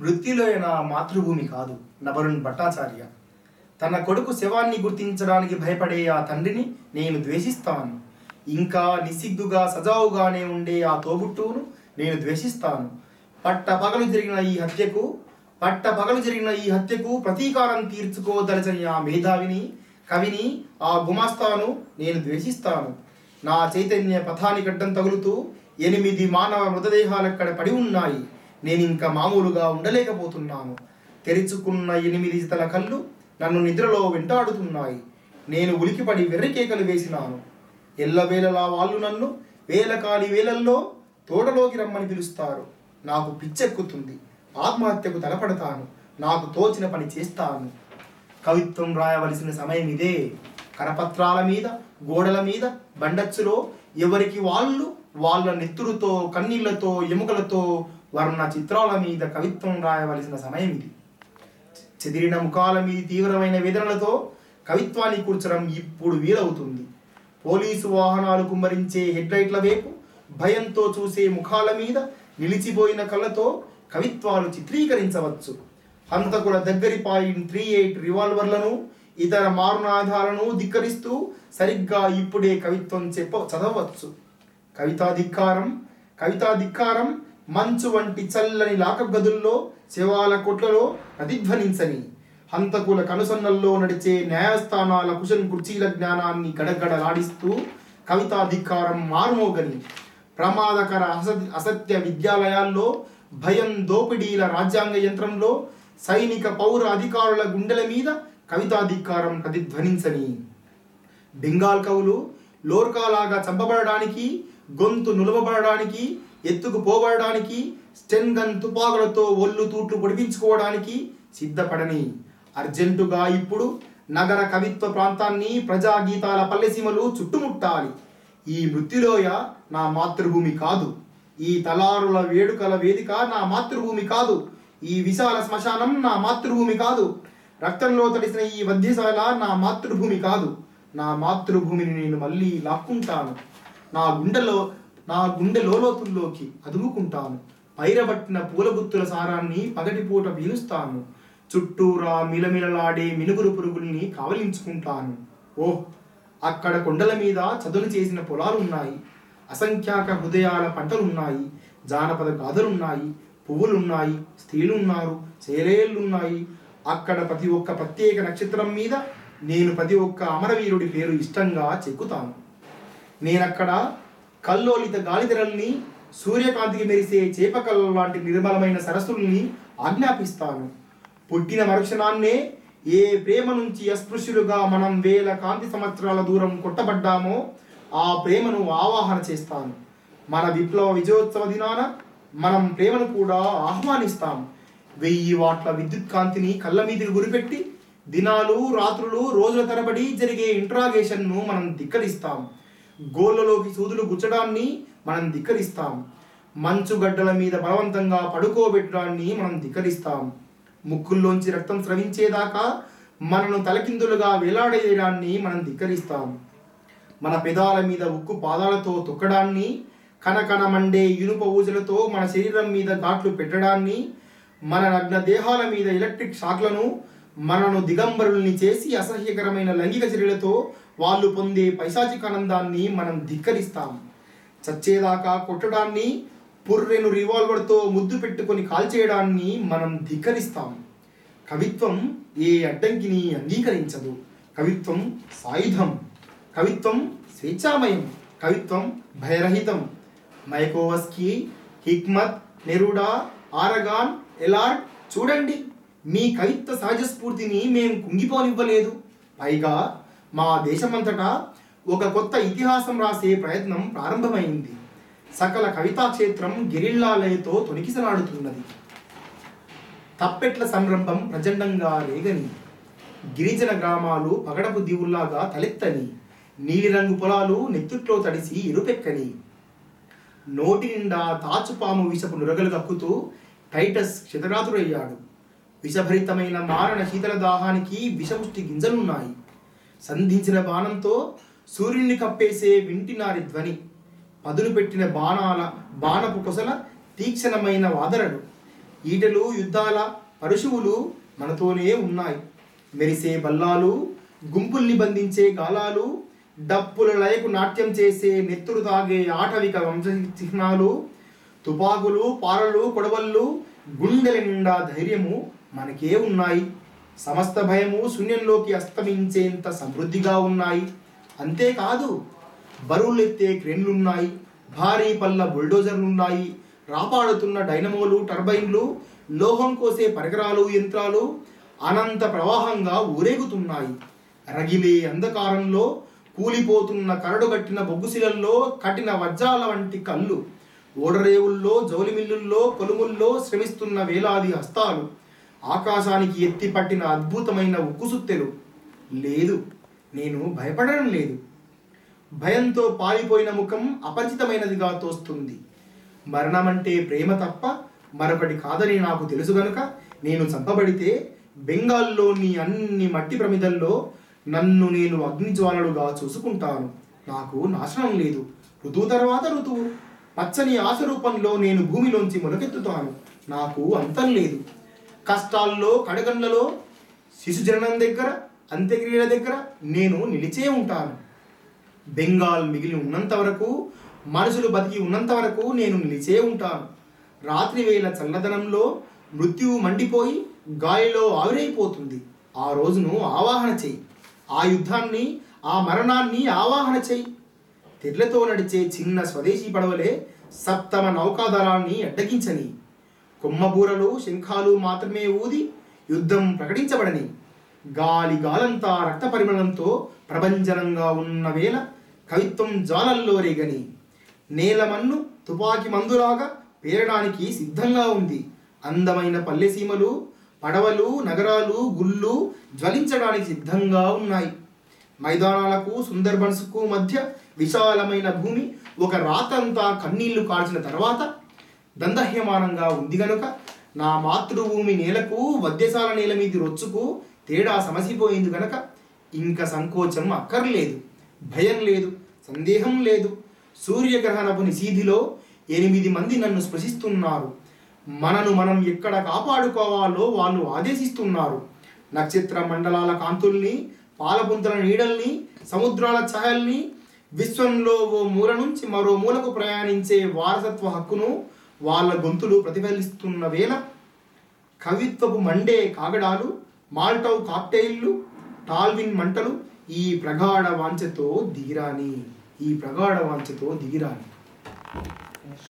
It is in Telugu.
వృత్తిలో నా మాతృభూమి కాదు నవరుణ్ భట్టాచార్య తన కొడుకు శవాన్ని గుర్తించడానికి భయపడే ఆ తండ్రిని నేను ద్వేషిస్తాను ఇంకా నిస్సిగ్గుగా సజావుగానే ఉండే ఆ తోబుట్టువును నేను ద్వేషిస్తాను పట్ట పగలు జరిగిన ఈ హత్యకు పట్ట పగలు జరిగిన ఈ హత్యకు ప్రతీకారం తీర్చుకోదలచని ఆ మేధావిని కవిని ఆ గుమాస్తాను నేను ద్వేషిస్తాను నా చైతన్య పథాని గడ్డం తగులుతూ ఎనిమిది మానవ మృతదేహాలక్కడ పడి ఉన్నాయి నేను ఇంకా మామూలుగా ఉండలేకపోతున్నాను తెరుచుకున్న ఎనిమిది తల కళ్ళు నన్ను నిద్రలో వెంటాడుతున్నాయి నేను ఉలికిపడి వెర్రికేకలు వేసినాను ఎల్లవేళలా వాళ్ళు నన్ను వేలకాలి వేలల్లో తోటలోకి రమ్మని పిలుస్తారు నాకు పిచ్చెక్కుతుంది ఆత్మహత్యకు తలపడతాను నాకు తోచిన పని చేస్తాను కవిత్వం రాయవలసిన సమయం ఇదే కరపత్రాల మీద గోడల మీద బండచ్చులో ఎవరికి వాళ్ళు వాళ్ళ నెత్తురుతో కన్నీళ్లతో ఎముకలతో వర్ణ చిత్రాల మీద కవిత్వం రాయవలసిన సమయం ఇది చెదిరిన ముఖాల మీద తీవ్రమైన వేదనలతో కవిత్వాన్ని కూర్చడం ఇప్పుడు వీలవుతుంది పోలీసు వాహనాలు కుమ్మరించే హెడ్లైట్ల వైపు భయంతో చూసే ముఖాల మీద నిలిచిపోయిన కళ్ళతో కవిత్వాలు చిత్రీకరించవచ్చు హంతకుల దగ్గరి పాయింట్ త్రీ ఎయిట్ రివాల్వర్లను ఇతర మారునాధాలను ధిక్కరిస్తూ సరిగ్గా ఇప్పుడే కవిత్వం చెప్ప చదవచ్చు కవితా ధిక్కారం కవితా ధిక్కారం మంచు వంటి చల్లని లాకప్ గదుల్లో శివాల కొట్లలో ప్రతిధ్వనించని హంతకుల కనుసన్నల్లో నడిచే న్యాయస్థానాల కుషన్ కుర్చీల జ్ఞానాన్ని గడగడలాడిస్తూ కవితా ధిక్కారం మారుమోగని ప్రమాదకర అస- అసత్య విద్యాలయాల్లో భయం దోపిడీల రాజ్యాంగ యంత్రంలో సైనిక పౌర అధికారుల గుండెల మీద కవితాధికారం ప్రతిధ్వనించని బెంగాల్ కవులు లోర్కాలాగా చంపబడడానికి గొంతు నులవబడడానికి ఎత్తుకు పోబడడానికి స్టెన్ గన్ తుపాకులతో ఒళ్ళు తూట్లు పొడిపించుకోవడానికి సిద్ధపడని అర్జెంటుగా ఇప్పుడు నగర కవిత్వ ప్రాంతాన్ని ప్రజాగీతాల పల్లెసీమలు చుట్టుముట్టాలి ఈ మృత్యులోయ నా మాతృభూమి కాదు ఈ తలారుల వేడుకల వేదిక నా మాతృభూమి కాదు ఈ విశాల శ్మశానం నా మాతృభూమి కాదు రక్తంలో తడిసిన ఈ వధ్యశాల నా మాతృభూమి కాదు నా మాతృభూమిని నేను మళ్ళీ లాక్కుంటాను నా గుండెలో నా గుండె లోలోతుల్లోకి అదుముకుంటాను పైరబట్టిన పూలగుత్తుల సారాన్ని పగటిపూట పీలుస్తాను చుట్టూరా మిలమిలలాడే మినుగురు పురుగుల్ని కావలించుకుంటాను ఓహ్ అక్కడ కొండల మీద చదును చేసిన పొలాలున్నాయి అసంఖ్యాక హృదయాల పంటలున్నాయి జానపద గాథలున్నాయి పువ్వులున్నాయి స్త్రీలున్నారు చేలేళ్ళున్నాయి అక్కడ ప్రతి ఒక్క ప్రత్యేక నక్షత్రం మీద నేను ప్రతి ఒక్క అమరవీరుడి పేరు ఇష్టంగా చెక్కుతాను నేనక్కడ కల్లోలిత గాలిధరల్ని సూర్యకాంతికి మెరిసే చేపకల్ లాంటి నిర్మలమైన సరస్సుల్ని ఆజ్ఞాపిస్తాను పుట్టిన మరుక్షణాన్నే ఏ ప్రేమ నుంచి అస్పృశ్యులుగా మనం వేల కాంతి సంవత్సరాల దూరం కొట్టబడ్డామో ఆ ప్రేమను ఆవాహన చేస్తాను మన విప్లవ విజయోత్సవ దినాన మనం ప్రేమను కూడా ఆహ్వానిస్తాం వెయ్యి వాట్ల విద్యుత్ కాంతిని కళ్ళ మీదకి గురిపెట్టి దినాలు రాత్రులు రోజుల తరబడి జరిగే ఇంట్రాగేషన్ను మనం ధిక్కరిస్తాం గోళ్ళలోకి సూదులు గుచ్చడాన్ని మనం ధిక్కరిస్తాం మంచు గడ్డల మీద బలవంతంగా పడుకోబెట్టడాన్ని మనం ధిక్కరిస్తాం ముక్కుల్లోంచి రక్తం స్రవించేదాకా మనను తలకిందులుగా వేలాడేయడాన్ని మనం ధిక్కరిస్తాం మన పెదాల మీద ఉక్కు పాదాలతో తొక్కడాన్ని కనకన మండే ఇనుప ఊజలతో మన శరీరం మీద ఘాట్లు పెట్టడాన్ని మన నగ్న దేహాల మీద ఎలక్ట్రిక్ షాక్లను మనను దిగంబరుల్ని చేసి అసహ్యకరమైన లైంగిక చర్యలతో వాళ్ళు పొందే పైశాచికానందాన్ని మనం ధిక్కరిస్తాం చచ్చేదాకా కొట్టడాన్ని పుర్రెను రివాల్వర్తో ముద్దు పెట్టుకొని కాల్చేయడాన్ని మనం ధిక్కరిస్తాం కవిత్వం ఏ అడ్డంకిని అంగీకరించదు కవిత్వం సాయుధం కవిత్వం స్వేచ్ఛామయం కవిత్వం భయరహితం మైకోవస్కీ హిక్మత్ నెరుడా ఆరగాన్ ఎలార్డ్ చూడండి మీ కవిత్వ సహజ స్ఫూర్తిని మేము కుంగిపోనివ్వలేదు పైగా మా దేశమంతటా ఒక కొత్త ఇతిహాసం రాసే ప్రయత్నం ప్రారంభమైంది సకల కవితా క్షేత్రం గిరిల్లాలయతో తొణికిసలాడుతున్నది తప్పెట్ల సంరంభం ప్రచండంగా రేగని గిరిజన గ్రామాలు పగడపు దీవుల్లాగా తలెత్తని నీలిరంగు పొలాలు నెత్తుట్లో తడిసి ఎరుపెక్కని నోటి నిండా తాచుపాము విషపు నురగలు కక్కుతూ టైటస్ క్షతగాతురయ్యాడు విషభరితమైన మారణ శీతల దాహానికి విషముష్టి గింజలున్నాయి సంధించిన బాణంతో సూర్యుని కప్పేసే వింటినారి ధ్వని పదును పెట్టిన బాణాల బాణపు కొసల తీక్షణమైన వాదరడు ఈటలు యుద్ధాల పరుశువులు మనతోనే ఉన్నాయి మెరిసే బల్లాలు గుంపుల్ని బంధించే గాలాలు డప్పుల లయకు నాట్యం చేసే నెత్తురు తాగే ఆటవిక వంశ చిహ్నాలు తుపాకులు పారలు కొడవళ్ళు గుండెల నిండా ధైర్యము మనకే ఉన్నాయి సమస్త భయము శూన్యంలోకి అస్తమించేంత సమృద్ధిగా ఉన్నాయి అంతేకాదు బరువులెత్తే క్రెన్లున్నాయి భారీ పల్ల బుల్డోజర్లున్నాయి రాపాడుతున్న డైనమోలు టర్బైన్లు లోహం కోసే పరికరాలు యంత్రాలు అనంత ప్రవాహంగా ఊరేగుతున్నాయి రగిలే అంధకారంలో కూలిపోతున్న కరడుగట్టిన బొగ్గుశిలల్లో కఠిన వజ్రాల వంటి కళ్ళు ఓడరేవుల్లో జౌలిమిల్లుల్లో కొలుముల్లో శ్రమిస్తున్న వేలాది హస్తాలు ఆకాశానికి ఎత్తి పట్టిన అద్భుతమైన ఉక్కుసుత్తెలు లేదు నేను భయపడడం లేదు భయంతో పాలిపోయిన ముఖం అపరిచితమైనదిగా తోస్తుంది మరణమంటే ప్రేమ తప్ప మరొకటి కాదని నాకు తెలుసు గనుక నేను చంపబడితే బెంగాల్లోని అన్ని మట్టి ప్రమిదల్లో నన్ను నేను అగ్నిజ్వాలలుగా చూసుకుంటాను నాకు నాశనం లేదు ఋతువు తర్వాత ఋతువు పచ్చని ఆశ రూపంలో నేను భూమిలోంచి మొలకెత్తుతాను నాకు అంతం లేదు కష్టాల్లో కడగండ్లలో శిశు జననం దగ్గర అంత్యక్రియల దగ్గర నేను నిలిచే ఉంటాను బెంగాల్ మిగిలి ఉన్నంత వరకు మనుషులు బతికి ఉన్నంత వరకు నేను నిలిచే ఉంటాను రాత్రి వేళ చల్లదనంలో మృత్యువు మండిపోయి గాలిలో ఆవిరైపోతుంది ఆ రోజును ఆవాహన చెయ్యి ఆ యుద్ధాన్ని ఆ మరణాన్ని ఆవాహన చెయ్యి తెడ్లతో నడిచే చిన్న స్వదేశీ పడవలే సప్తమ నౌకాదళాన్ని అడ్డగించని కొమ్మబూరలు శంఖాలు మాత్రమే ఊది యుద్ధం ప్రకటించబడని గాలి గాలంతా రక్త పరిమళంతో ప్రభంజనంగా ఉన్న వేళ కవిత్వం జాలల్లో రేగని నేలమన్ను తుపాకి మందులాగా పేరడానికి సిద్ధంగా ఉంది అందమైన పల్లెసీమలు పడవలు నగరాలు గుళ్ళు జ్వలించడానికి సిద్ధంగా ఉన్నాయి మైదానాలకు సుందర్బన్స్కు మధ్య విశాలమైన భూమి ఒక రాతంతా కన్నీళ్లు కాల్చిన తర్వాత దందహ్యమానంగా ఉంది గనుక నా మాతృభూమి నేలకు వద్యశాల నేల మీది రొచ్చుకు తేడా సమసిపోయింది గనక ఇంకా సంకోచం అక్కర్లేదు భయం లేదు సందేహం లేదు సూర్యగ్రహణపు నిశీధిలో ఎనిమిది మంది నన్ను స్పృశిస్తున్నారు మనను మనం ఎక్కడ కాపాడుకోవాలో వాళ్ళు ఆదేశిస్తున్నారు నక్షత్ర మండలాల కాంతుల్ని పాలపుంతల నీడల్ని సముద్రాల ఛాయల్ని విశ్వంలో ఓ మూల నుంచి మరో మూలకు ప్రయాణించే వారసత్వ హక్కును వాళ్ళ గొంతులు ప్రతిఫలిస్తున్న వేళ కవిత్వపు మండే కాగడాలు మాల్టౌ కాక్టైల్లు టాల్విన్ మంటలు ఈ ప్రగాఢ వాంఛతో దిగిరాని ఈ ప్రగాఢ వాంఛతో దిగిరాని